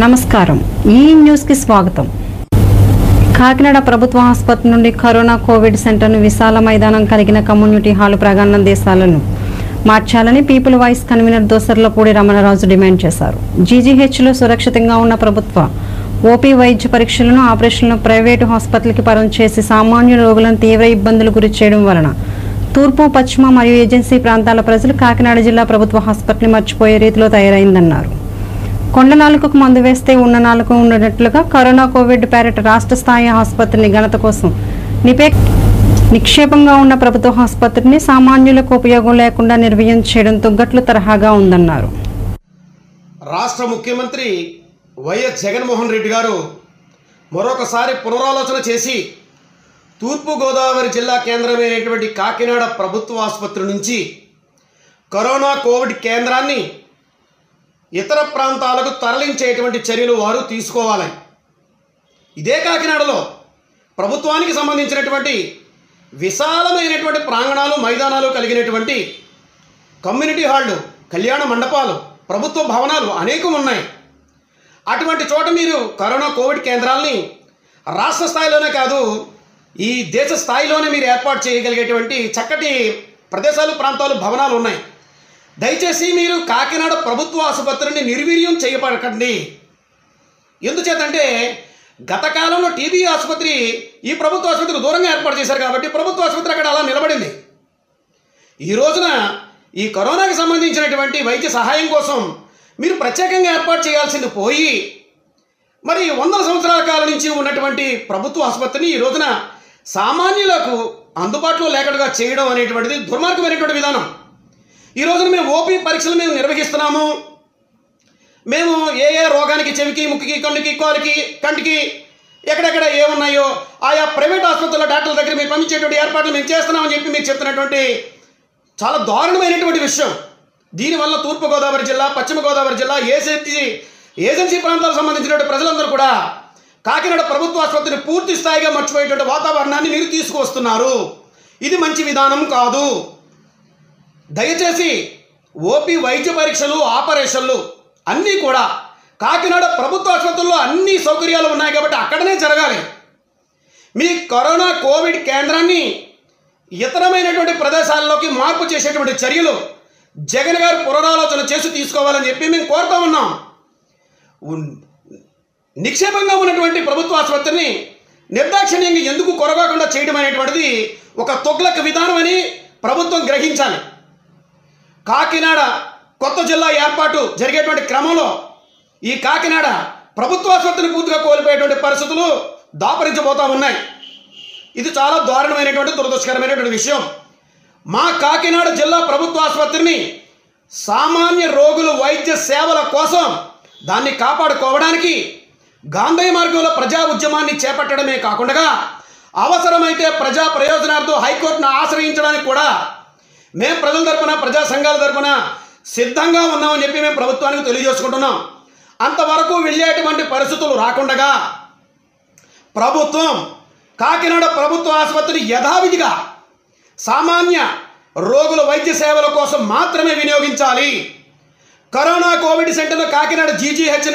నమస్కారం ఈ న్యూస్కి స్వాగతం కాకినాడ ప్రభుత్వ ఆసుపత్రి నుండి కరోనా కోవిడ్ సెంటర్ను విశాల మైదానం కలిగిన కమ్యూనిటీ హాల్ ప్రాంగణ దేశాలను మార్చాలని people voice convener Dosarlapudi Ramanaraju demand చేశారు జీజీహెచ్లో సురక్షితంగా ఉన్న ప్రభుత్వ ఓపీ వైద్య పరీక్షలను ఆపరేషన్లను ప్రైవేటు హాస్పిటల్కి పరం చేసి సామాన్య రోగులను తీవ్ర ఇబ్బందులు గురి చేయడం వలన తూర్పు పశ్చిమ మరియు ఏజెన్సీ ప్రాంతాల ప్రజలు కాకినాడ జిల్లా ప్రభుత్వ హాస్పిటల్ని మర్చిపోయే రీతిలో తయారైందన్నారు కొండ నాలుకకు మందు వేస్తే ఉన్న నాలుక ఉన్నట్లుగా కరోనా కోవిడ్ పేరిట రాష్ట్ర స్థాయి ఆసుపత్రిని ఘనత కోసం నిపే నిక్షేపంగా ఉన్న ప్రభుత్వ ఆసుపత్రిని సామాన్యులకు ఉపయోగం లేకుండా నిర్వహణ చేయడం తుగ్గట్లు తరహాగా ఉందన్నారు రాష్ట్ర ముఖ్యమంత్రి వైఎస్ జగన్మోహన్ రెడ్డి గారు మరొకసారి పునరాలోచన చేసి తూర్పుగోదావరి జిల్లా కేంద్రమైనటువంటి కాకినాడ ప్రభుత్వ ఆసుపత్రి నుంచి కరోనా కోవిడ్ కేంద్రాన్ని ఇతర ప్రాంతాలకు తరలించేటువంటి చర్యలు వారు తీసుకోవాలి ఇదే కాకినాడలో ప్రభుత్వానికి సంబంధించినటువంటి విశాలమైనటువంటి ప్రాంగణాలు మైదానాలు కలిగినటువంటి కమ్యూనిటీ హాళ్ళు కళ్యాణ మండపాలు ప్రభుత్వ భవనాలు అనేకం ఉన్నాయి అటువంటి చోట మీరు కరోనా కోవిడ్ కేంద్రాల్ని రాష్ట్ర స్థాయిలోనే కాదు ఈ దేశ స్థాయిలోనే మీరు ఏర్పాటు చేయగలిగేటువంటి చక్కటి ప్రదేశాలు ప్రాంతాలు భవనాలు ఉన్నాయి దయచేసి మీరు కాకినాడ ప్రభుత్వ ఆసుపత్రిని నిర్వీర్యం చేయబడకండి ఎందుచేతంటే గత కాలంలో టీబీ ఆసుపత్రి ఈ ప్రభుత్వ ఆసుపత్రికి దూరంగా ఏర్పాటు చేశారు కాబట్టి ప్రభుత్వ ఆసుపత్రి అక్కడ అలా నిలబడింది ఈ రోజున ఈ కరోనాకి సంబంధించినటువంటి వైద్య సహాయం కోసం మీరు ప్రత్యేకంగా ఏర్పాటు చేయాల్సింది పోయి మరి వందల సంవత్సరాల కాలం నుంచి ఉన్నటువంటి ప్రభుత్వ ఆసుపత్రిని ఈ రోజున సామాన్యులకు అందుబాటులో లేకుండా చేయడం అనేటువంటిది దుర్మార్గమైనటువంటి విధానం ఈ రోజున మేము ఓపీ పరీక్షలు మేము నిర్వహిస్తున్నాము మేము ఏ ఏ రోగానికి చెవికి ముక్కుకి కన్నుకి కాలుకి కంటికి ఎక్కడెక్కడ ఏమున్నాయో ఆయా ప్రైవేట్ ఆసుపత్రుల డాక్టర్ల దగ్గర మేము పంపించేటువంటి ఏర్పాట్లు మేము చేస్తున్నామని చెప్పి మీరు చెప్తున్నటువంటి చాలా దారుణమైనటువంటి విషయం దీనివల్ల తూర్పుగోదావరి జిల్లా పశ్చిమ గోదావరి జిల్లా ఏజెన్సీ ఏజెన్సీ ప్రాంతాలకు సంబంధించినటువంటి ప్రజలందరూ కూడా కాకినాడ ప్రభుత్వ ఆసుపత్రిని పూర్తి స్థాయిగా మర్చిపోయేటువంటి వాతావరణాన్ని మీరు తీసుకువస్తున్నారు ఇది మంచి విధానం కాదు దయచేసి ఓపీ వైద్య పరీక్షలు ఆపరేషన్లు అన్నీ కూడా కాకినాడ ప్రభుత్వ ఆసుపత్రుల్లో అన్ని సౌకర్యాలు ఉన్నాయి కాబట్టి అక్కడనే జరగాలి మీ కరోనా కోవిడ్ కేంద్రాన్ని ఇతరమైనటువంటి ప్రదేశాల్లోకి మార్పు చేసేటువంటి చర్యలు జగన్ గారు పునరాలోచన చేసి తీసుకోవాలని చెప్పి మేము కోరుతా ఉన్నాం ఉన్- నిక్షేపంగా ఉన్నటువంటి ప్రభుత్వ ఆసుపత్రిని నిర్దాక్షిణ్యంగా ఎందుకు కొరగాకుండా చేయడం అనేటువంటిది ఒక తొగ్లక విధానం అని ప్రభుత్వం గ్రహించాలి కాకినాడ కొత్త జిల్లా ఏర్పాటు జరిగేటువంటి క్రమంలో ఈ కాకినాడ ప్రభుత్వ ఆసుపత్రిని పూర్తిగా కోల్పోయేటువంటి పరిస్థితులు దాపరించబోతా ఉన్నాయి ఇది చాలా దారుణమైనటువంటి దురదృష్టకరమైనటువంటి విషయం మా కాకినాడ జిల్లా ప్రభుత్వ ఆసుపత్రిని సామాన్య రోగుల వైద్య సేవల కోసం దాన్ని కాపాడుకోవడానికి గాంధీ మార్గంలో ప్రజా ఉద్యమాన్ని చేపట్టడమే కాకుండా అవసరమైతే ప్రజా ప్రయోజనార్థం హైకోర్టును ఆశ్రయించడానికి కూడా మేము ప్రజల తరపున ప్రజా సంఘాల తరపున సిద్ధంగా ఉన్నామని చెప్పి మేము ప్రభుత్వానికి తెలియజేసుకుంటున్నాం అంతవరకు వెళ్ళేటువంటి పరిస్థితులు రాకుండగా ప్రభుత్వం కాకినాడ ప్రభుత్వ ఆసుపత్రి యథావిధిగా సామాన్య రోగుల వైద్య సేవల కోసం మాత్రమే వినియోగించాలి కరోనా కోవిడ్ సెంటర్ను కాకినాడ జీజీహెచ్